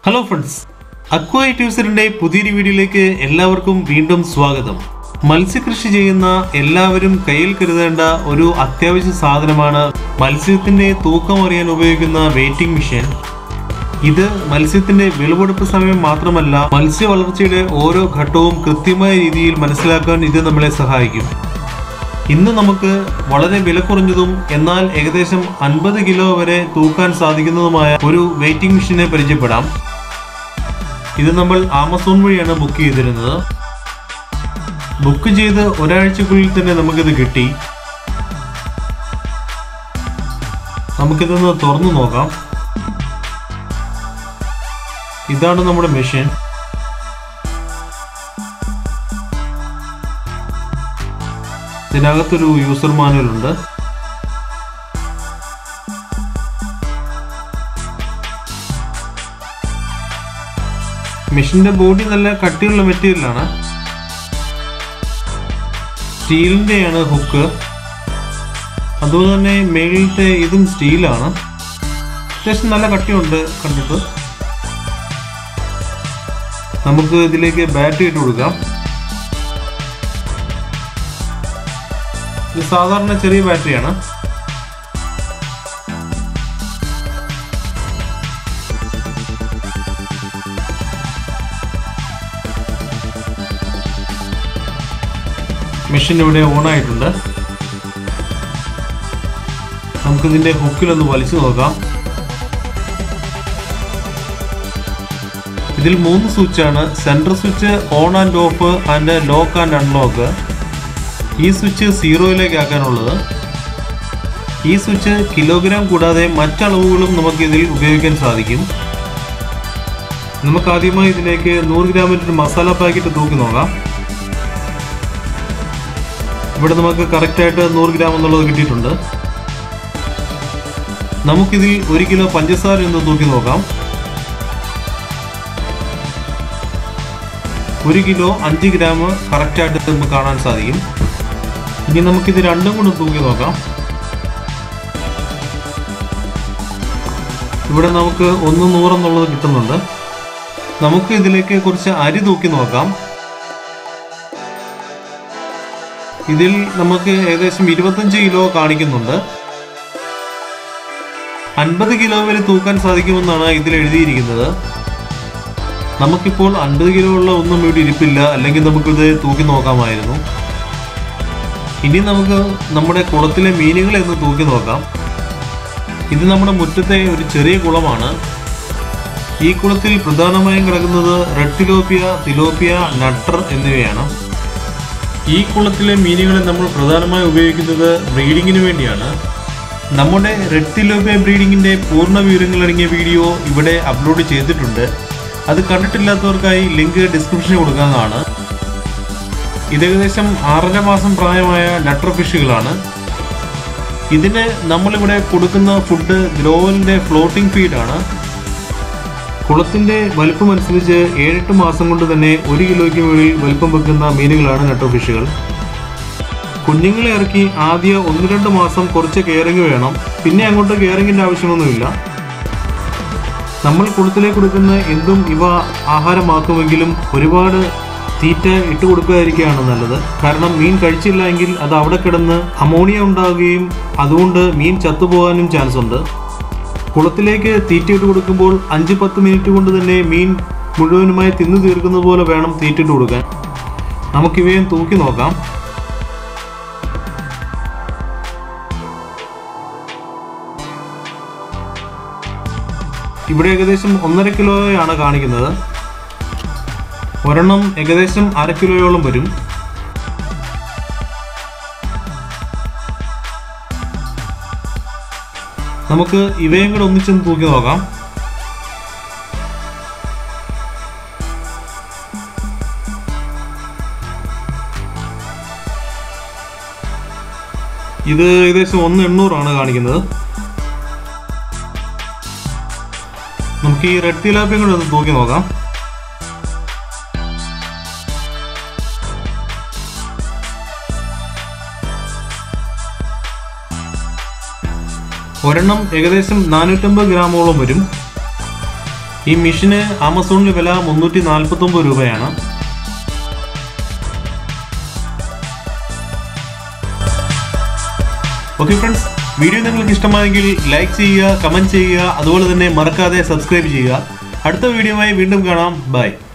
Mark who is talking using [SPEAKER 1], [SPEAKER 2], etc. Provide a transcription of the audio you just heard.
[SPEAKER 1] hello friends aqua ട്യൂസറിന്റെ പുതിയൊരു വീഡിയോയിലേക്ക് എല്ലാവർക്കും വീണ്ടും സ്വാഗതം മത്സ്യകൃഷി ചെയ്യുന്ന എല്ലാവരും കയ്യിൽ കരുതേണ്ട ഒരു അത്യാവശ്യ സാധനമാണ് മത്സ്യത്തിന്റെ തൂക്കം അറിയാൻ ഉപയോഗിക്കുന്ന വെയിറ്റിംഗ് മെഷീൻ ഇത് മത്സ്യത്തിന്റെ വിളവെടുപ്പ് സമയം മാത്രമല്ല മത്സ്യ വളർച്ചയുടെ ഓരോ ഘട്ടവും കൃത്യമായ രീതിയിൽ മനസ്സിലാക്കാൻ ഇത് നമ്മളെ സഹായിക്കും ഇന്ന് നമുക്ക് വളരെ വില കുറഞ്ഞതും എന്നാൽ ഏകദേശം അൻപത് കിലോ വരെ തൂക്കാൻ സാധിക്കുന്നതുമായ ഒരു വെയിറ്റിംഗ് മെഷീനെ പരിചയപ്പെടാം ഇത് നമ്മൾ ആമസോൺ വഴിയാണ് ബുക്ക് ചെയ്തിരുന്നത് ബുക്ക് ചെയ്ത് ഒരാഴ്ചക്കുള്ളിൽ തന്നെ നമുക്കിത് കിട്ടി നമുക്കിതൊന്ന് തുറന്നു നോക്കാം ഇതാണ് നമ്മുടെ മെഷീൻ ഇതിനകത്തൊരു യൂസർ മാനുവൽ ഉണ്ട് മെഷീന്റെ ബോഡി നല്ല കട്ടിയുള്ള മെറ്റീരിയലാണ് സ്റ്റീലിന്റെയാണ് ഹുക്ക് അതുപോലെ തന്നെ മേളിലത്തെ ഇതും സ്റ്റീലാണ് അത്യാവശ്യം നല്ല കട്ടിയുണ്ട് കണ്ടിട്ട് നമുക്ക് ഇതിലേക്ക് ബാറ്ററി ഇട്ട് കൊടുക്കാം ഇത് സാധാരണ ചെറിയ ബാറ്ററിയാണ് മെഷീൻ ഇവിടെ ഓൺ ആയിട്ടുണ്ട് നമുക്കിതിന്റെ ഹുക്കിലൊന്ന് വലിച്ചു നോക്കാം ഇതിൽ മൂന്ന് സ്വിച്ചാണ് central switch on and off and lock and unlock ഈ സ്വിച്ച് സീറോയിലേക്ക് ആക്കാനുള്ളത് ഈ സ്വിച്ച് കിലോഗ്രാം കൂടാതെ മറ്റളവുകളും നമുക്ക് ഇതിൽ ഉപയോഗിക്കാൻ സാധിക്കും നമുക്ക് ആദ്യമായി ഇതിലേക്ക് നൂറ് ഗ്രാമിൻ്റെ ഒരു മസാല പാക്കറ്റ് തൂക്കി നോക്കാം ഇവിടെ നമുക്ക് കറക്റ്റായിട്ട് നൂറ് ഗ്രാം എന്നുള്ളത് കിട്ടിയിട്ടുണ്ട് നമുക്കിതിൽ ഒരു കിലോ പഞ്ചസാര എന്ന് തൂക്കി നോക്കാം ഒരു കിലോ അഞ്ച് ഗ്രാം കറക്റ്റായിട്ട് നമുക്ക് കാണാൻ സാധിക്കും ഇനി നമുക്കിത് രണ്ടും കൂടെ തൂക്കി നോക്കാം ഇവിടെ നമുക്ക് ഒന്ന് നൂറെന്നുള്ളത് കിട്ടുന്നുണ്ട് നമുക്ക് ഇതിലേക്ക് കുറച്ച് അരി തൂക്കി നോക്കാം ഇതിൽ നമുക്ക് ഏകദേശം ഇരുപത്തഞ്ച് കിലോ കാണിക്കുന്നുണ്ട് അൻപത് കിലോ വരെ തൂക്കാൻ സാധിക്കുമെന്നാണ് ഇതിൽ എഴുതിയിരിക്കുന്നത് നമുക്കിപ്പോൾ അൻപത് കിലോ ഉള്ള ഒന്നും ഇവിടെ ഇരിപ്പില്ല അല്ലെങ്കിൽ നമുക്കിത് തൂക്കി നോക്കാമായിരുന്നു ഇനി നമുക്ക് നമ്മുടെ കുളത്തിലെ മീനുകളെ ഒന്ന് തൂക്കി നോക്കാം ഇത് നമ്മുടെ മുറ്റത്തെ ഒരു ചെറിയ കുളമാണ് ഈ കുളത്തിൽ പ്രധാനമായും കിടക്കുന്നത് റെഡ് തിലോപ്പിയ തിലോപ്പിയ നട്ടർ എന്നിവയാണ് ഈ കുളത്തിലെ മീനുകളെ നമ്മൾ പ്രധാനമായും ഉപയോഗിക്കുന്നത് ബ്രീഡിങ്ങിന് വേണ്ടിയാണ് നമ്മുടെ റെഡ് തിലോപ്പിയ ബ്രീഡിങ്ങിന്റെ പൂർണ്ണ വിവരങ്ങളടങ്ങിയ വീഡിയോ ഇവിടെ അപ്ലോഡ് ചെയ്തിട്ടുണ്ട് അത് കണ്ടിട്ടില്ലാത്തവർക്കായി ലിങ്ക് ഡിസ്ക്രിപ്ഷനിൽ കൊടുക്കാവുന്നതാണ് ഇത് ഏകദേശം ആറര മാസം പ്രായമായ നട്ടർ ഫിഷുകളാണ് ഇതിന് നമ്മളിവിടെ കൊടുക്കുന്ന ഫുഡ് ഗ്രോവലിന്റെ ഫ്ലോട്ടിംഗ് ഫീഡാണ് കുളത്തിന്റെ വലിപ്പം അനുസരിച്ച് ഏഴെട്ട് മാസം കൊണ്ട് തന്നെ ഒരു കിലോയ്ക്ക് മുകളിൽ വലിപ്പം വെക്കുന്ന മീനുകളാണ് നട്ടർ ഫിഷുകൾ കുഞ്ഞുങ്ങളെ ഇറക്കി ആദ്യ ഒന്ന് രണ്ട് മാസം കുറച്ച് കെയറിങ് വേണം പിന്നെ അങ്ങോട്ട് കെയറിങ്ങിന്റെ ആവശ്യമൊന്നുമില്ല നമ്മൾ കുളത്തിലേക്ക് കൊടുക്കുന്ന എന്തും ഇവ ആഹാരമാക്കുമെങ്കിലും ഒരുപാട് തീറ്റ ഇട്ട് കൊടുക്കാതിരിക്കുകയാണ് നല്ലത് കാരണം മീൻ കഴിച്ചില്ല എങ്കിൽ അത് അവിടെ കിടന്ന് അമോണിയ ഉണ്ടാവുകയും അതുകൊണ്ട് മീൻ ചത്തുപോകാനും ചാൻസ് ഉണ്ട് കുളത്തിലേക്ക് തീറ്റ ഇട്ട് കൊടുക്കുമ്പോൾ അഞ്ച് പത്ത് മിനിറ്റ് കൊണ്ട് തന്നെ മീൻ മുഴുവനുമായി തിന്നു തീർക്കുന്നത് പോലെ വേണം തീറ്റ ഇട്ട് കൊടുക്കാൻ നമുക്കിവയും തൂക്കി നോക്കാം ഇവിടെ ഏകദേശം ഒന്നര കിലോയാണ് കാണിക്കുന്നത് ഒരെണ്ണം ഏകദേശം അര കിലോയോളം വരും നമുക്ക് ഇവയും കൂടെ ഒന്നിച്ചൊന്ന് തൂക്കി നോക്കാം ഇത് ഏകദേശം ഒന്ന് എണ്ണൂറാണ് കാണിക്കുന്നത് നമുക്ക് ഈ റെഡ് തിലാപ്പിയും കൂടെ ഒന്ന് തൂക്കി നോക്കാം ഒരെണ്ണം ഏകദേശം നാനൂറ്റമ്പത് ഗ്രാമോളം വരും ഈ മെഷീന് ആമസോണിൽ വില മുന്നൂറ്റി നാൽപ്പത്തൊമ്പത് രൂപയാണ് ഓക്കെ ഫ്രണ്ട്സ് വീഡിയോ നിങ്ങൾക്ക് ഇഷ്ടമായെങ്കിൽ ലൈക്ക് ചെയ്യുക കമൻറ്റ് ചെയ്യുക അതുപോലെ തന്നെ മറക്കാതെ സബ്സ്ക്രൈബ് ചെയ്യുക അടുത്ത വീഡിയോയുമായി വീണ്ടും കാണാം ബൈ